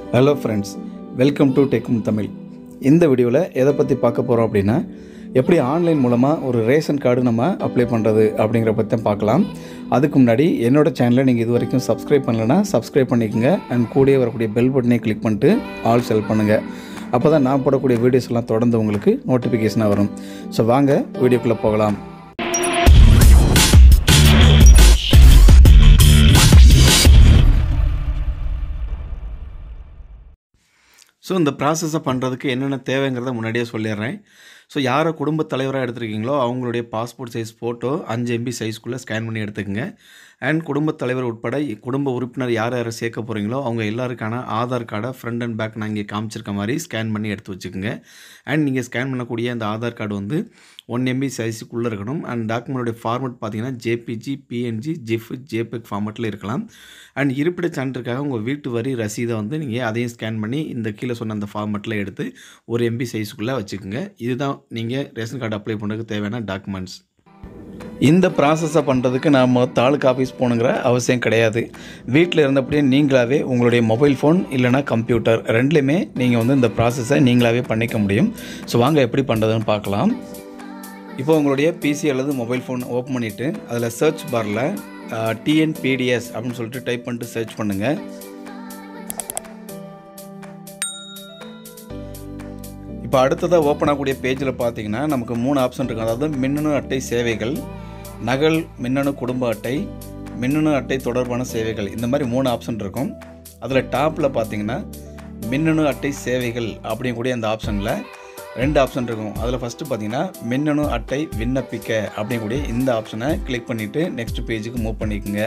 hello friends welcome to டெக்கும் தமிழ் இந்த வீடியோவில் எதை பற்றி பார்க்க போகிறோம் அப்படின்னா எப்படி ஆன்லைன் மூலமாக ஒரு ரேஷன் கார்டு நம்ம அப்ளை பண்ணுறது அப்படிங்கிற பற்றி தான் பார்க்கலாம் அதுக்கு முன்னாடி என்னோட சேனலை நீங்கள் இது வரைக்கும் சப்ஸ்கிரைப் பண்ணலைன்னா சப்ஸ்கிரைப் பண்ணிக்கோங்க அண்ட் கூடயே வரக்கூடிய பெல் பட்டனை கிளிக் பண்ணிட்டு ஆல் செல் பண்ணுங்கள் அப்போ தான் நான் போடக்கூடிய வீடியோஸ் எல்லாம் தொடர்ந்து உங்களுக்கு நோட்டிஃபிகேஷனாக வரும் ஸோ வாங்க வீடியோக்குள்ளே போகலாம் ஸோ இந்த ப்ராசஸை பண்ணுறதுக்கு என்னென்ன தேவைங்கிறத முன்னாடியே சொல்லிடுறேன் ஸோ யாரை குடும்பத் தலைவராக எடுத்திருக்கீங்களோ அவங்களுடைய பாஸ்போர்ட் சைஸ் ஃபோட்டோ அஞ்சு எம்பி சைஸ்க்குள்ளே ஸ்கேன் பண்ணி எடுத்துக்கோங்க அண்ட் குடும்பத் தலைவர் உட்பட குடும்ப உறுப்பினர் யார் யாரை சேர்க்க போகிறீங்களோ அவங்க எல்லாருக்கான ஆதார் கார்டை ஃப்ரண்ட் அண்ட் பேக் நான் இங்கே காமிச்சிருக்க மாதிரி ஸ்கேன் பண்ணி எடுத்து வச்சுக்கோங்க அண்ட் நீங்கள் ஸ்கேன் பண்ணக்கூடிய அந்த ஆதார் கார்டு வந்து ஒன் எம்பி சைஸுக்குள்ளே இருக்கணும் அண்ட் டாக்குமெண்ட்டுடைய ஃபார்மெட் பார்த்தீங்கன்னா ஜேபிஜி பிஎன்ஜி ஜிஃப் ஜேபெக் ஃபார்மெட்டில் இருக்கலாம் அண்ட் இருப்பிடச் சான்றுக்காக உங்கள் வீட்டு வரி ரசீதை வந்து நீங்கள் அதையும் ஸ்கேன் பண்ணி இந்த கீழே சொன்ன அந்த ஃபார்மெட்டில் எடுத்து ஒரு எம்பி சைஸுக்குள்ளே வச்சுக்கோங்க இதுதான் நீங்கள் ரேஷன் கார்டு அப்ளை பண்ணுறதுக்கு தேவையான டாக்குமெண்ட்ஸ் இந்த ப்ராசஸை பண்ணுறதுக்கு நாம் தாலுக்கு ஆஃபீஸ் போகணுங்கிற அவசியம் கிடையாது வீட்டில் இருந்தபடியே நீங்களாகவே உங்களுடைய மொபைல் ஃபோன் இல்லைனா கம்ப்யூட்டர் ரெண்டுலேயுமே நீங்கள் வந்து இந்த ப்ராசஸை நீங்களாகவே பண்ணிக்க முடியும் ஸோ வாங்க எப்படி பண்ணுறதுன்னு பார்க்கலாம் இப்போ உங்களுடைய பிசி அல்லது மொபைல் ஃபோன் ஓப்பன் பண்ணிவிட்டு அதில் சர்ச் பாரில் டிஎன்பிடிஎஸ் அப்படின்னு சொல்லிட்டு டைப் பண்ணிட்டு சர்ச் பண்ணுங்கள் இப்போ அடுத்ததாக ஓப்பன் ஆகக்கூடிய பேஜில் பார்த்தீங்கன்னா நமக்கு மூணு ஆப்ஷன் இருக்கும் அதாவது மின்னணு அட்டை சேவைகள் நகல் மின்னணு குடும்ப அட்டை மின்னணு அட்டை தொடர்பான சேவைகள் இந்த மாதிரி மூணு ஆப்ஷன் இருக்கும் அதில் டாப்பில் பார்த்தீங்கன்னா மின்னணு அட்டை சேவைகள் அப்படிங்கக்கூடிய அந்த ஆப்ஷனில் ரெண்டு ஆப்ஷன் இருக்கும் அதில் ஃபஸ்ட்டு பார்த்தீங்கன்னா மின்னணு அட்டை விண்ணப்பிக்க அப்படிங்கக்கூடிய இந்த ஆப்ஷனை கிளிக் பண்ணிவிட்டு நெக்ஸ்ட் பேஜுக்கு மூவ் பண்ணிக்கோங்க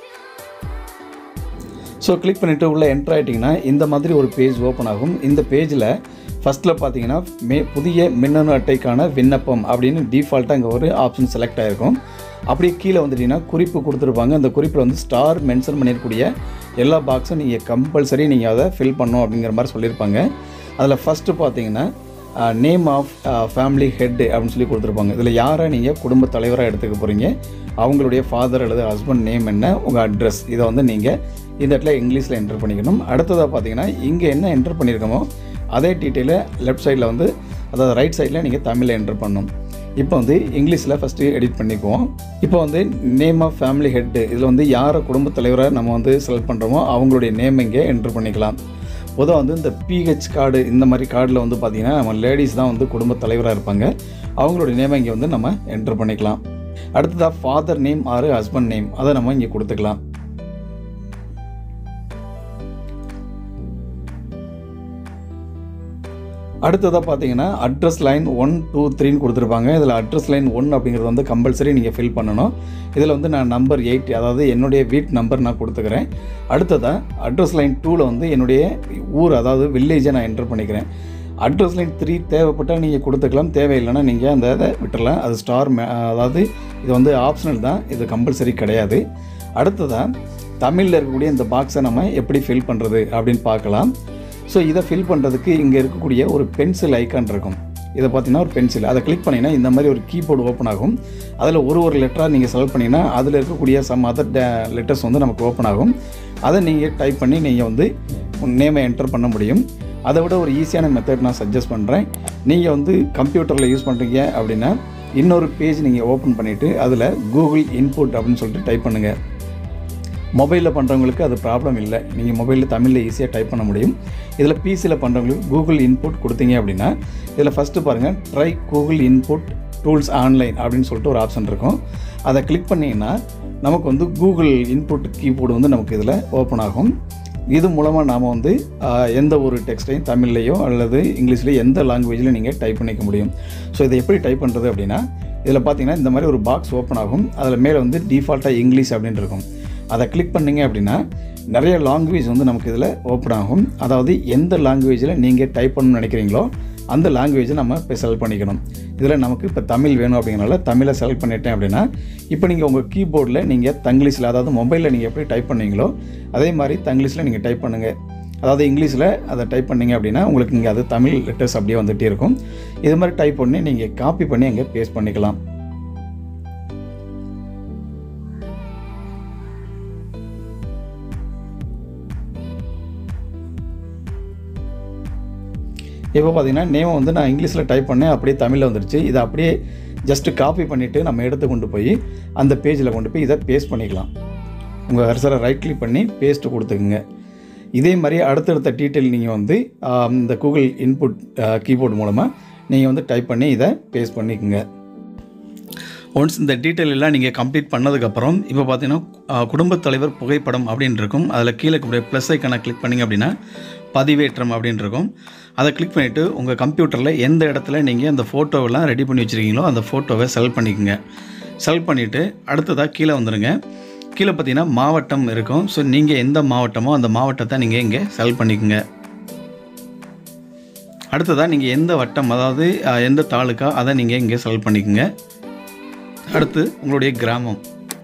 ஸோ கிளிக் பண்ணிவிட்டு உள்ளே என்ட்ரு ஆகிட்டிங்கன்னா இந்த மாதிரி ஒரு பேஜ் ஓப்பன் ஆகும் இந்த பேஜில் ஃபஸ்ட்டில் பார்த்தீங்கன்னா மே புதிய மின்னணு அட்டைக்கான விண்ணப்பம் அப்படின்னு டிஃபால்ட்டாக இங்கே ஒரு ஆப்ஷன் செலக்ட் ஆகிருக்கும் அப்படியே கீழே வந்துட்டிங்கன்னா குறிப்பு கொடுத்துருப்பாங்க அந்த குறிப்பில் வந்து ஸ்டார் மென்ஷன் பண்ணியிருக்கக்கூடிய எல்லா பாக்ஸும் நீங்கள் கம்பல்சரி நீங்கள் அதை ஃபில் பண்ணணும் அப்படிங்கிற மாதிரி சொல்லியிருப்பாங்க அதில் ஃபஸ்ட்டு பார்த்தீங்கன்னா நேம் ஆஃப் ஃபேமிலி ஹெட் அப்படின்னு சொல்லி கொடுத்துருப்பாங்க இதில் யாரை நீங்கள் குடும்ப தலைவராக எடுத்துக்க போகிறீங்க அவங்களுடைய ஃபாதர் அல்லது ஹஸ்பண்ட் நேம் என்ன உங்கள் அட்ரஸ் இதை வந்து நீங்கள் இந்த இடத்துல இங்கிலீஷில் என்டர் பண்ணிக்கணும் அடுத்ததாக பார்த்தீங்கன்னா இங்கே என்ன என்டர் பண்ணியிருக்கோமோ அதே டீட்டெயிலை லெஃப்ட் சைடில் வந்து அதாவது ரைட் சைடில் நீங்கள் தமிழில் என்டர் பண்ணணும் இப்போ வந்து இங்கிலீஷில் ஃபஸ்ட்டு எடிட் பண்ணிக்குவோம் இப்போ வந்து நேம் ஆஃப் ஃபேமிலி ஹெட்டு இதில் வந்து யாரை குடும்ப தலைவராக நம்ம வந்து செலக்ட் பண்ணுறோமோ அவங்களுடைய நேம் இங்கே என்டர் பண்ணிக்கலாம் பொதுவாக வந்து இந்த பிஹெச் கார்டு இந்த மாதிரி கார்டில் வந்து பார்த்திங்கன்னா நம்ம லேடிஸ் தான் வந்து குடும்ப தலைவராக இருப்பாங்க அவங்களுடைய நேமை இங்கே வந்து நம்ம என்டர் பண்ணிக்கலாம் அடுத்ததாக father name or husband name அதை நம்ம இங்கே கொடுத்துக்கலாம் அடுத்ததாக பார்த்தீங்கன்னா அட்ரஸ் லைன் ஒன் டூ த்ரீன்னு கொடுத்துருப்பாங்க இதில் அட்ரஸ் லைன் ஒன் அப்படிங்கிறது வந்து கம்பல்சரி நீங்கள் ஃபில் பண்ணணும் இதில் வந்து நான் நம்பர் எயிட் அதாவது என்னுடைய வீட் நம்பர் நான் கொடுத்துக்கிறேன் அடுத்ததாக அட்ரஸ் லைன் டூவில் வந்து என்னுடைய ஊர் அதாவது வில்லேஜை நான் என்டர் பண்ணிக்கிறேன் அட்ரஸ் லைன் த்ரீ தேவைப்பட்டால் நீங்கள் கொடுத்துக்கலாம் தேவையில்லைன்னா நீங்கள் அந்த இதை விட்டுறலாம் அது ஸ்டார் அதாவது இது வந்து ஆப்ஷனல் தான் இது கம்பல்சரி கிடையாது அடுத்ததாக தமிழில் இருக்கக்கூடிய இந்த பாக்ஸை நம்ம எப்படி ஃபில் பண்ணுறது அப்படின்னு பார்க்கலாம் ஸோ இதை ஃபில் பண்ணுறதுக்கு இங்கே இருக்கக்கூடிய ஒரு பென்சில் ஐக்கான் இருக்கும் இதை பார்த்தீங்கன்னா ஒரு பென்சில் அதை கிளிக் பண்ணிங்கன்னா இந்த மாதிரி ஒரு கீபோர்டு ஓப்பன் ஆகும் அதில் ஒரு ஒரு லெட்டராக நீங்கள் செலக்ட் பண்ணிங்கன்னா அதில் இருக்கக்கூடிய சம் அதர் லெட்டர்ஸ் வந்து நமக்கு ஓப்பன் ஆகும் அதை நீங்கள் டைப் பண்ணி நீங்கள் வந்து நேமை என்டர் பண்ண முடியும் அதை விட ஒரு ஈஸியான மெத்தட் நான் சஜஸ்ட் பண்ணுறேன் நீங்கள் வந்து கம்ப்யூட்டரில் யூஸ் பண்ணுறீங்க அப்படின்னா இன்னொரு பேஜ் நீங்கள் ஓப்பன் பண்ணிவிட்டு அதில் கூகுள் இன்புட் அப்படின்னு சொல்லிட்டு டைப் பண்ணுங்கள் மொபைலில் பண்ணுறவங்களுக்கு அது ப்ராப்ளம் இல்லை நீங்கள் மொபைலில் தமிழில் ஈஸியாக டைப் பண்ண முடியும் இதில் பிசியில் பண்ணுறவங்களுக்கு கூகுள் இன்புட் கொடுத்தீங்க அப்படின்னா இதில் ஃபஸ்ட்டு பாருங்கள் try Google input tools online அப்படின்னு சொல்லிட்டு ஒரு ஆப்ஷன் இருக்கும் அதை கிளிக் பண்ணிங்கன்னா நமக்கு வந்து கூகுள் இன்புட் கீபோர்டு வந்து நமக்கு இதில் ஓப்பன் ஆகும் இது மூலமாக நாம் வந்து எந்த ஒரு டெக்ஸ்டையும் தமிழ்லையோ அல்லது இங்கிலீஷ்லேயோ எந்த லாங்குவேஜில் நீங்கள் டைப் பண்ணிக்க முடியும் ஸோ இதை எப்படி டைப் பண்ணுறது அப்படின்னா இதில் பார்த்தீங்கன்னா இந்த மாதிரி ஒரு பாக்ஸ் ஓப்பன் ஆகும் அதில் மேலே வந்து டிஃபால்ட்டாக இங்கிலீஷ் அப்படின்னு இருக்கும் அதை கிளிக் பண்ணிங்க அப்படின்னா நிறைய லாங்குவேஜ் வந்து நமக்கு இதில் ஓப்பன் ஆகும் அதாவது எந்த லாங்குவேஜில் நீங்கள் டைப் பண்ணணும்னு நினைக்கிறீங்களோ அந்த லாங்குவேஜை நம்ம இப்போ செலக்ட் பண்ணிக்கணும் இதில் நமக்கு இப்போ தமிழ் வேணும் அப்படிங்கிறனால தமிழை செலக்ட் பண்ணிட்டேன் அப்படின்னா இப்போ நீங்கள் உங்கள் கீபோர்டில் நீங்கள் தங்கிலீஷில் அதாவது மொபைலில் நீங்கள் எப்படி டைப் பண்ணீங்களோ அதே மாதிரி தங்கிலீஷில் நீங்கள் டைப் பண்ணுங்கள் அதாவது இங்கிலீஷில் அதை டைப் பண்ணீங்க அப்படின்னா உங்களுக்கு இங்கே அது தமிழ் லெட்டர்ஸ் அப்படியே வந்துகிட்டே இருக்கும் இது மாதிரி டைப் பண்ணி நீங்கள் காப்பி பண்ணி அங்கே பேஸ்ட் பண்ணிக்கலாம் இப்போ பார்த்தீங்கன்னா நேம் வந்து நான் இங்கிலீஷில் டைப் பண்ணேன் அப்படியே தமிழில் வந்துருச்சு இதை அப்படியே ஜஸ்ட்டு காப்பி பண்ணிவிட்டு நம்ம எடுத்து கொண்டு போய் அந்த பேஜில் கொண்டு போய் இதை பேஸ்ட் பண்ணிக்கலாம் உங்கள் கர்சரை ரைட் கிளிக் பண்ணி பேஸ்ட்டு கொடுத்துக்குங்க இதே மாதிரி அடுத்தடுத்த டீட்டெயில் நீங்கள் வந்து ஆம், இந்த கூகுள் இன்புட் கீபோர்டு மூலமாக நீங்கள் வந்து டைப் பண்ணி இதை பேஸ்ட் பண்ணிக்கோங்க ஒன்ஸ் இந்த டீட்டெயில் எல்லாம் நீங்கள் கம்ப்ளீட் பண்ணதுக்கப்புறம் இப்போ பார்த்தீங்கன்னா அஹ், குடும்பத் தலைவர் புகைப்படம் அப்படின்னு இருக்கும் அதில் கீழே கூடிய ப்ளஸ் ஐக்கனை கிளிக் பண்ணிங்க அப்படின்னா பதிவேற்றம் அப்படின்னு இருக்கும் அதை கிளிக் பண்ணிவிட்டு உங்கள் கம்ப்யூட்டரில் எந்த இடத்துல நீங்கள் அந்த ஃபோட்டோவெல்லாம் ரெடி பண்ணி வச்சுருக்கீங்களோ அந்த ஃபோட்டோவை செலக்ட் பண்ணிக்கோங்க செலக்ட் பண்ணிவிட்டு அடுத்ததாக கீழே வந்துடுங்க கீழே பார்த்தீங்கன்னா மாவட்டம் இருக்கும் ஸோ நீங்கள் எந்த மாவட்டமோ அந்த மாவட்டத்தை நீங்கள் இங்கே செலக்ட் பண்ணிக்கோங்க அடுத்ததாக நீங்கள் எந்த வட்டம் அதாவது அஹ், எந்த தாலுக்கா அதை நீங்கள் இங்கே செலக்ட் பண்ணிக்கோங்க அடுத்து உங்களுடைய கிராமம்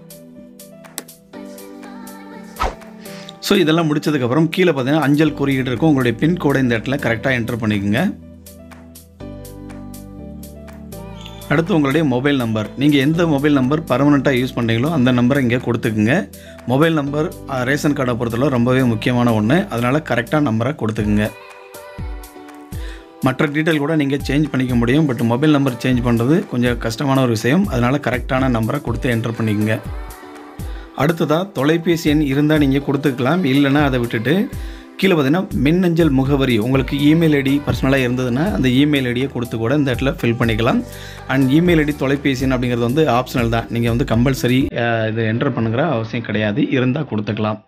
ஸோ இதெல்லாம் முடிச்சதுக்கப்புறம் கீழே பார்த்தீங்கன்னா அஞ்சல் குறியீடு இருக்கும் உங்களுடைய பின்கோடை இந்த இடத்துல கரெக்டாக என்டர் பண்ணிக்கோங்க அடுத்து உங்களுடைய மொபைல் நம்பர் நீங்கள் எந்த மொபைல் நம்பர் பர்மனெண்ட்டாக யூஸ் பண்ணுறீங்களோ அந்த நம்பரை இங்கே கொடுத்துக்குங்க மொபைல் நம்பர் அஹ், ரேஷன் கார்டை பொறுத்தவரை ரொம்பவே முக்கியமான ஒன்று அதனால் கரெக்டாக நம்பரை கொடுத்துக்குங்க மற்ற டீட்டெயில் கூட நீங்கள் சேஞ்ச் பண்ணிக்க முடியும் பட் மொபைல் நம்பர் சேஞ்ச் பண்ணுறது கொஞ்சம் கஷ்டமான ஒரு விஷயம் அதனால் கரெக்டான நம்பரை கொடுத்து என்டர் பண்ணிக்கங்க அடுத்ததாக தொலைபேசி எண் இருந்தால் நீங்கள் கொடுத்துக்கலாம் இல்லைன்னா அதை விட்டுட்டு கீழே பார்த்தீங்கன்னா மின்னஞ்சல் முகவரி உங்களுக்கு இமெயில் ஐடி பர்சனலாக இருந்ததுன்னா அந்த இமெயில் ஐடியை கொடுத்து கூட இந்த இடத்துல ஃபில் பண்ணிக்கலாம் அண்ட் இமெயில் ஐடி தொலைபேசி எண் அப்படிங்கிறது வந்து ஆப்ஷனல் தான் நீங்கள் வந்து கம்பல்சரி இது என்டர் பண்ணுங்கிற அவசியம் கிடையாது இருந்தால் கொடுத்துக்கலாம்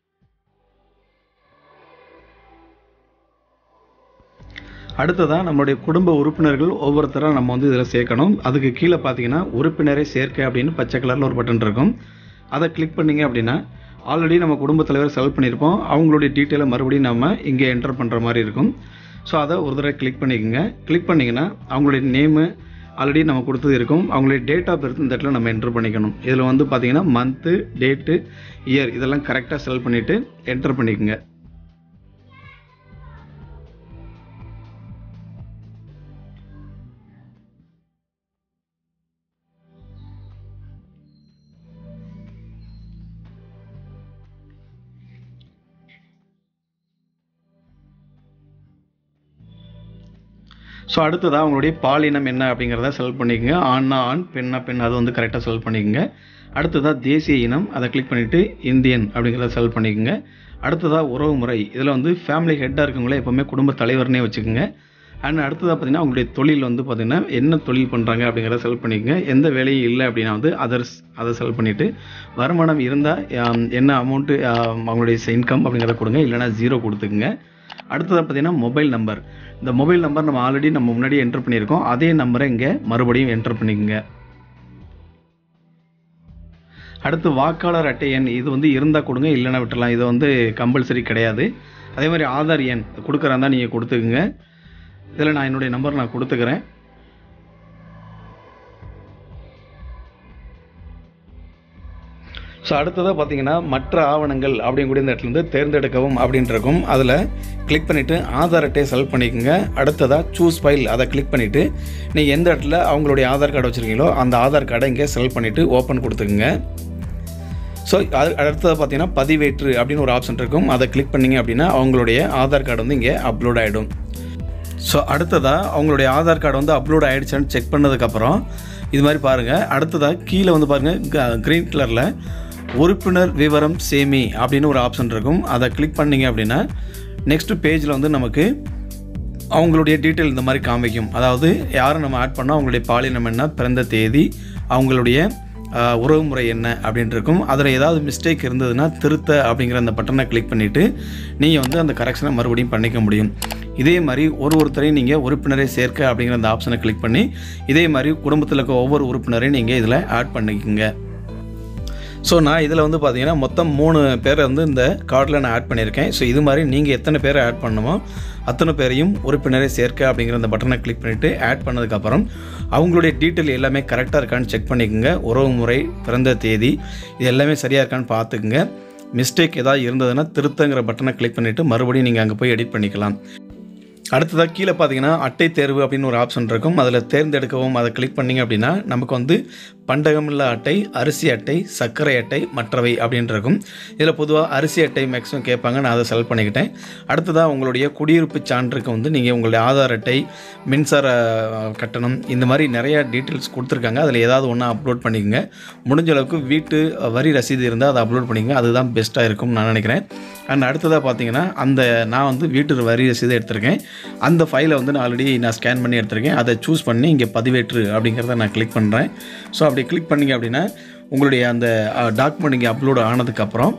அடுத்ததாக நம்மளுடைய குடும்ப உறுப்பினர்கள் ஒவ்வொருத்தராக நம்ம வந்து இதில் சேர்க்கணும் அதுக்கு கீழே பார்த்தீங்கன்னா உறுப்பினரை சேர்க்க அப்படின்னு பச்சை கலரில் ஒரு பட்டன் இருக்கும் அதை கிளிக் பண்ணீங்க அப்படின்னா ஆல்ரெடி நம்ம குடும்பத் தலைவர் செலக்ட் பண்ணியிருப்போம் அவங்களுடைய டீட்டெயிலை மறுபடியும் நம்ம இங்கே என்டர் பண்ணுற மாதிரி இருக்கும் ஸோ அதை ஒரு தடவை கிளிக் பண்ணிக்கோங்க கிளிக் பண்ணிங்கன்னா அவங்களுடைய நேமு ஆல்ரெடி நம்ம கொடுத்தது இருக்கும் அவங்களுடைய டேட் ஆஃப் பர்த் இந்த இடத்துல நம்ம என்டர் பண்ணிக்கணும் இதில் வந்து பார்த்தீங்கன்னா மந்த்து டேட்டு இயர் இதெல்லாம் கரெக்டாக செலக்ட் பண்ணிவிட்டு என்டர் பண்ணிக்கோங்க ஸோ அடுத்ததாக அவங்களுடைய பாலினம் என்ன அப்படிங்கிறத செலக்ட் பண்ணிக்கோங்க ஆண்னா ஆண் பெண்ணா பெண் அதை வந்து கரெக்டாக செலக்ட் பண்ணிக்கோங்க அடுத்ததாக தேசிய இனம் அதை கிளிக் பண்ணிவிட்டு இந்தியன் அப்படிங்கிறத செலக்ட் பண்ணிக்கோங்க அடுத்ததாக உறவு முறை இதில் வந்து ஃபேமிலி ஹெட்டாக இருக்கவங்களே எப்போவுமே குடும்ப தலைவர்னே வச்சுக்கோங்க அண்ட் அடுத்ததாக பார்த்தீங்கன்னா அவங்களுடைய தொழில் வந்து பார்த்தீங்கன்னா என்ன தொழில் பண்ணுறாங்க அப்படிங்கிறத செலக்ட் பண்ணிக்கோங்க எந்த வேலையும் இல்லை அப்படின்னா வந்து அதர்ஸ் அதை செலக்ட் பண்ணிவிட்டு வருமானம் இருந்தால் என்ன அமௌண்ட்டு அவங்களுடைய இன்கம் அப்படிங்கிறத கொடுங்க இல்லைனா ஜீரோ கொடுத்துக்குங்க அடுத்ததாக பார்த்தீங்கன்னா மொபைல் நம்பர் இந்த மொபைல் நம்பர் நம்ம ஆல்ரெடி நம்ம முன்னாடி என்டர் பண்ணியிருக்கோம் அதே நம்பரை இங்கே மறுபடியும் என்டர் பண்ணிக்கோங்க அடுத்து வாக்காளர் அட்டை எண் இது வந்து இருந்தால் கொடுங்க இல்லைன்னா விட்டுறலாம் இது வந்து கம்பல்சரி கிடையாது அதே மாதிரி ஆதார் எண் கொடுக்குறாந்தா நீங்கள் கொடுத்துக்குங்க இதில் நான் என்னுடைய நம்பர் நான் கொடுத்துக்கிறேன் ஸோ அடுத்ததாக பார்த்தீங்கன்னா மற்ற ஆவணங்கள் அப்படிங்கூடிய இந்த இடத்துல வந்து தேர்ந்தெடுக்கவும் அப்படின்ட்டு இருக்கும் அதில் கிளிக் பண்ணிவிட்டு ஆதார் அட்டையை செலக்ட் பண்ணிக்கோங்க அடுத்ததாக சூஸ் ஃபைல் அதை கிளிக் பண்ணிவிட்டு நீங்கள் எந்த இடத்துல அவங்களுடைய ஆதார் கார்டு வச்சுருக்கீங்களோ அந்த ஆதார் கார்டை இங்கே செலக்ட் பண்ணிவிட்டு ஓப்பன் கொடுத்துக்குங்க ஸோ அது அடுத்தது பார்த்தீங்கன்னா பதிவேற்று அப்படின்னு ஒரு ஆப்ஷன் இருக்கும் அதை கிளிக் பண்ணிங்க அப்படின்னா அவங்களுடைய ஆதார் கார்டு வந்து இங்கே அப்லோட் ஆகிடும் ஸோ அடுத்ததாக அவங்களுடைய ஆதார் கார்டு வந்து அப்லோட் ஆகிடுச்சான்னு செக் பண்ணதுக்கப்புறம் இது மாதிரி பாருங்கள் அடுத்ததாக கீழே வந்து பாருங்கள் க்ரீன் கலரில் உறுப்பினர் விவரம் சேமி அப்படின்னு ஒரு ஆப்ஷன் இருக்கும் அதை கிளிக் பண்ணிங்க அப்படின்னா நெக்ஸ்ட் பேஜில் வந்து நமக்கு அவங்களுடைய டீட்டெயில் இந்த மாதிரி காமிக்கும் அதாவது யாரை நம்ம ஆட் பண்ணோம் அவங்களுடைய பாலினம் என்ன பிறந்த தேதி அவங்களுடைய ஆஹ், உறவுமுறை என்ன அப்படின்ட்டு இருக்கும் அதில் ஏதாவது மிஸ்டேக் இருந்ததுன்னா திருத்த அப்படிங்கிற அந்த பட்டனை கிளிக் பண்ணிவிட்டு நீங்கள் வந்து அந்த கரெக்ஷனை மறுபடியும் பண்ணிக்க முடியும் இதே மாதிரி ஒரு ஒருத்தரையும் நீங்கள் உறுப்பினரை சேர்க்க அப்படிங்கிற அந்த ஆப்ஷனை கிளிக் பண்ணி இதே மாதிரி குடும்பத்தில் இருக்க ஒவ்வொரு உறுப்பினரையும் நீங்கள் இதில் ஆட் பண்ணிக்கோங்க ஸோ நான் இதில் வந்து பார்த்தீங்கன்னா மொத்தம் மூணு பேரை வந்து இந்த கார்டில் நான் ஆட் பண்ணியிருக்கேன் ஸோ இது மாதிரி நீங்கள் எத்தனை பேரை ஆட் பண்ணணுமோ அத்தனை பேரையும் உறுப்பினரை சேர்க்க அப்படிங்கிற அந்த பட்டனை கிளிக் பண்ணிவிட்டு ஆட் பண்ணதுக்கப்புறம் அவங்களுடைய டீட்டெயில் எல்லாமே கரெக்டாக இருக்கான்னு செக் பண்ணிக்கோங்க உறவு முறை பிறந்த தேதி இது எல்லாமே சரியாக இருக்கான்னு பார்த்துக்குங்க மிஸ்டேக் ஏதாவது இருந்ததுன்னா திருத்தங்கிற பட்டனை கிளிக் பண்ணிவிட்டு மறுபடியும் நீங்கள் அங்கே போய் எடிட் பண்ணிக்கலாம் அடுத்ததாக கீழே பார்த்தீங்கன்னா அட்டை தேர்வு அப்படின்னு ஒரு ஆப்ஷன் இருக்கும் அதில் தேர்ந்தெடுக்கவும் அதை கிளிக் பண்ணிங்க அப்படின்னா நமக்கு வந்து பண்டகமில்லா அட்டை அரிசி அட்டை சர்க்கரை அட்டை மற்றவை அப்படின்னு இருக்கும் இதில் பொதுவாக அரிசி அட்டை மேக்ஸிமம் கேட்பாங்க நான் அதை செலக்ட் பண்ணிக்கிட்டேன் அடுத்ததாக உங்களுடைய குடியிருப்பு சான்றுக்கு வந்து நீங்கள் உங்களுடைய ஆதார் அட்டை மின்சார அஹ், கட்டணம் இந்த மாதிரி நிறைய டீட்டெயில்ஸ் கொடுத்துருக்காங்க அதில் ஏதாவது ஒன்று அப்லோட் பண்ணிக்கோங்க முடிஞ்ச அளவுக்கு வீட்டு அஹ், வரி ரசீது இருந்தால் அதை அப்லோட் பண்ணிக்கங்க அதுதான் பெஸ்ட்டாக இருக்கும்னு நான் நினைக்கிறேன் அண்ட் அடுத்ததாக பார்த்தீங்கன்னா அந்த நான் வந்து வீட்டு வரி ரசீது எடுத்திருக்கேன் அந்த ஃபைலை வந்து நான் ஆல்ரெடி நான் ஸ்கேன் பண்ணி எடுத்திருக்கேன் அதை சூஸ் பண்ணி இங்கே பதிவேற்று அப்படிங்கிறத நான் கிளிக் பண்ணுறேன் ஸோ அப்படி கிளிக் பண்ணீங்க அப்படின்னா உங்களுடைய அந்த டாக்குமெண்ட் இங்கே அப்லோட் ஆனதுக்கப்புறம்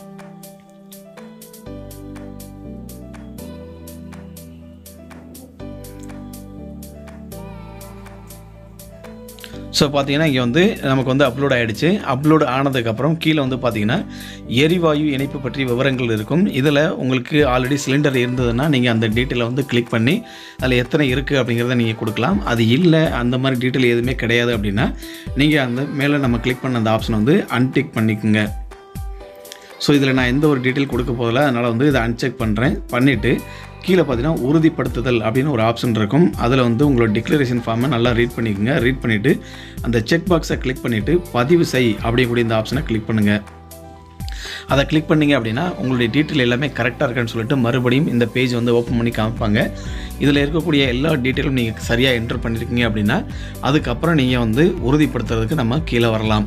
ஸோ பார்த்தீங்கன்னா இங்கே வந்து நமக்கு வந்து அப்லோட் ஆகிடுச்சு அப்லோட் ஆனதுக்கப்புறம் கீழே வந்து பார்த்தீங்கன்னா எரிவாயு இணைப்பு பற்றிய விவரங்கள் இருக்கும் இதில் உங்களுக்கு ஆல்ரெடி சிலிண்டர் இருந்ததுன்னா நீங்கள் அந்த டீட்டெயிலை வந்து கிளிக் பண்ணி அதில் எத்தனை இருக்குது அப்படிங்கிறத நீங்கள் கொடுக்கலாம் அது இல்லை அந்த மாதிரி டீட்டெயில் எதுவுமே கிடையாது அப்படின்னா நீங்கள் அந்த மேலே நம்ம கிளிக் பண்ண அந்த ஆப்ஷன் வந்து அன்டிக் பண்ணிக்கோங்க ஸோ இதில் நான் எந்த ஒரு டீட்டெயில் கொடுக்க போதில்ல அதனால் வந்து இதை அன்செக் பண்ணுறேன் பண்ணிவிட்டு கீழே பார்த்தீங்கன்னா உறுதிப்படுத்துதல் அப்படின்னு ஒரு ஆப்ஷன் இருக்கும் அதில் வந்து உங்களோட டிக்ளரேஷன் ஃபார்மை நல்லா ரீட் பண்ணிக்கோங்க ரீட் பண்ணிவிட்டு அந்த செக் பாக்ஸை கிளிக் பண்ணிவிட்டு பதிவு செய் அப்படிங்கக்கூடிய இந்த ஆப்ஷனை கிளிக் பண்ணுங்கள் அதை கிளிக் பண்ணீங்க அப்படின்னா உங்களுடைய டீட்டெயில் எல்லாமே கரெக்டாக இருக்குன்னு சொல்லிட்டு மறுபடியும் இந்த பேஜ் வந்து ஓப்பன் பண்ணி காமிப்பாங்க இதில் இருக்கக்கூடிய எல்லா டீட்டெயிலும் நீங்கள் சரியாக என்டர் பண்ணியிருக்கீங்க அப்படின்னா அதுக்கப்புறம் நீங்கள் வந்து உறுதிப்படுத்துறதுக்கு நம்ம கீழே வரலாம்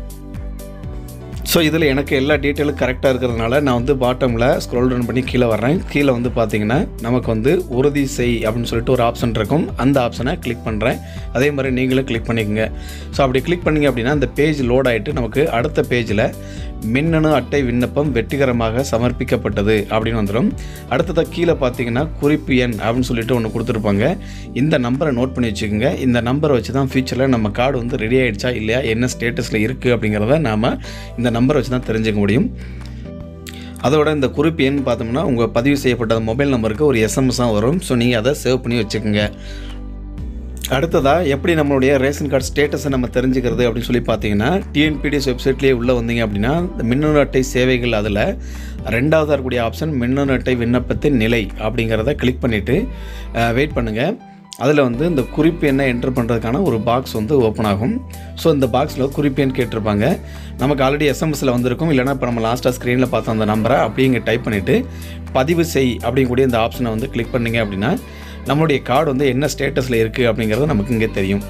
ஸோ இதில் எனக்கு எல்லா டீட்டெயிலும் கரெக்டாக இருக்கிறதுனால நான் வந்து பாட்டமில் ஸ்க்ரோல் டவுன் பண்ணி கீழே வர்றேன் கீழே வந்து பார்த்தீங்கன்னா நமக்கு வந்து உறுதி செய் அப்படின்னு சொல்லிட்டு ஒரு ஆப்ஷன் இருக்கும் அந்த ஆப்ஷனை கிளிக் பண்ணுறேன் அதே மாதிரி நீங்களும் கிளிக் பண்ணிக்கோங்க ஸோ அப்படி கிளிக் பண்ணீங்க அப்படின்னா அந்த பேஜ் லோட் ஆகிட்டு நமக்கு அடுத்த பேஜில் மின்னணு அட்டை விண்ணப்பம் வெற்றிகரமாக சமர்ப்பிக்கப்பட்டது அப்படின்னு வந்துடும் அடுத்ததாக கீழே பார்த்தீங்கன்னா குறிப்பு எண் அப்படின்னு சொல்லிட்டு ஒன்று கொடுத்துருப்பாங்க இந்த நம்பரை நோட் பண்ணி வச்சுக்கோங்க இந்த நம்பரை வச்சு தான் ஃபியூச்சரில் நம்ம கார்டு வந்து ரெடி ஆகிடுச்சா இல்லையா என்ன ஸ்டேட்டஸில் இருக்குது அப்படிங்கிறத நாம் இந்த நம்பரை வச்சு தான் தெரிஞ்சுக்க முடியும் அதோட இந்த குறிப்பு எண் பார்த்தோம்னா உங்கள் பதிவு செய்யப்பட்ட மொபைல் நம்பருக்கு ஒரு எஸ்எம்எஸ்ஸாக வரும் ஸோ நீங்கள் அதை சேவ் பண்ணி வச்சுக்கோங்க அடுத்ததாக எப்படி நம்மளுடைய ரேஷன் கார்டு ஸ்டேட்டஸை நம்ம தெரிஞ்சுக்கிறது அப்படின்னு சொல்லி பார்த்தீங்கன்னா டிஎன்பிடிஎஸ் வெப்சைட்லேயே உள்ளே வந்தீங்க அப்படின்னா இந்த மின்னணு அட்டை சேவைகள் அதில் ரெண்டாவதாக இருக்கக்கூடிய ஆப்ஷன் மின்னணு அட்டை விண்ணப்பத்தின் நிலை அப்படிங்கிறத கிளிக் பண்ணிவிட்டு வெயிட் பண்ணுங்கள் அதில் வந்து இந்த குறிப்பு எண்ணை என்டர் பண்ணுறதுக்கான ஒரு பாக்ஸ் வந்து ஓப்பன் ஆகும் ஸோ இந்த பாக்ஸில் குறிப்பு எண் கேட்டிருப்பாங்க நமக்கு ஆல்ரெடி எஸ்எம்எஸில் வந்திருக்கும் இல்லைனா இப்போ நம்ம லாஸ்ட்டாக ஸ்க்ரீனில் பார்த்த அந்த நம்பரை அப்படியே இங்கே டைப் பண்ணிவிட்டு பதிவு செய் அப்படிங்கக்கூடிய இந்த ஆப்ஷனை வந்து கிளிக் பண்ணீங்க அப்படின்னா நம்மளுடைய கார்டு வந்து என்ன ஸ்டேட்டஸில் இருக்குது அப்படிங்கிறது நமக்கு இங்கே தெரியும்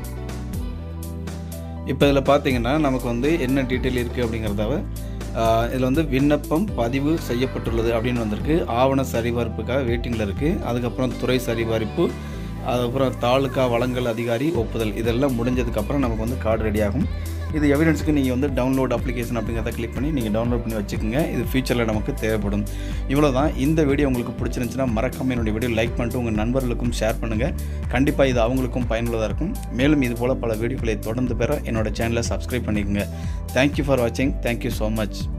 இப்போ இதில் பார்த்தீங்கன்னா நமக்கு வந்து என்ன டீட்டெயில் இருக்குது அப்படிங்கிறதாவ இதில் வந்து விண்ணப்பம் பதிவு செய்யப்பட்டுள்ளது அப்படின்னு வந்திருக்கு ஆவண சரிபார்ப்புக்காக வெயிட்டிங்கில் இருக்குது அதுக்கப்புறம் துறை சரிபார்ப்பு அதுக்கப்புறம் தாலுக்கா வழங்கல் அதிகாரி ஒப்புதல் இதெல்லாம் முடிஞ்சதுக்கப்புறம் நமக்கு வந்து கார்டு ரெடி ஆகும் இது எவிடன்ஸுக்கு நீங்கள் வந்து டவுன்லோட் அப்ளிகேஷன் அப்படிங்கிறத கிளிக் பண்ணி நீங்கள் டவுன்லோட் பண்ணி வச்சுக்கோங்க இது ஃபியூச்சரில் நமக்கு தேவைப்படும் இவ்வளோ தான் இந்த வீடியோ உங்களுக்கு பிடிச்சிருந்துச்சுன்னா மறக்காம என்னுடைய வீடியோ லைக் பண்ணிட்டு உங்கள் நண்பர்களுக்கும் ஷேர் பண்ணுங்கள் கண்டிப்பாக இது அவங்களுக்கும் பயனுள்ளதாக இருக்கும் மேலும் இது போல் பல வீடியோக்களை தொடர்ந்து பெற என்னோட சேனலை சப்ஸ்கிரைப் பண்ணிக்கோங்க தேங்க்யூ ஃபார் வாட்சிங் தேங்க்யூ ஸோ மச்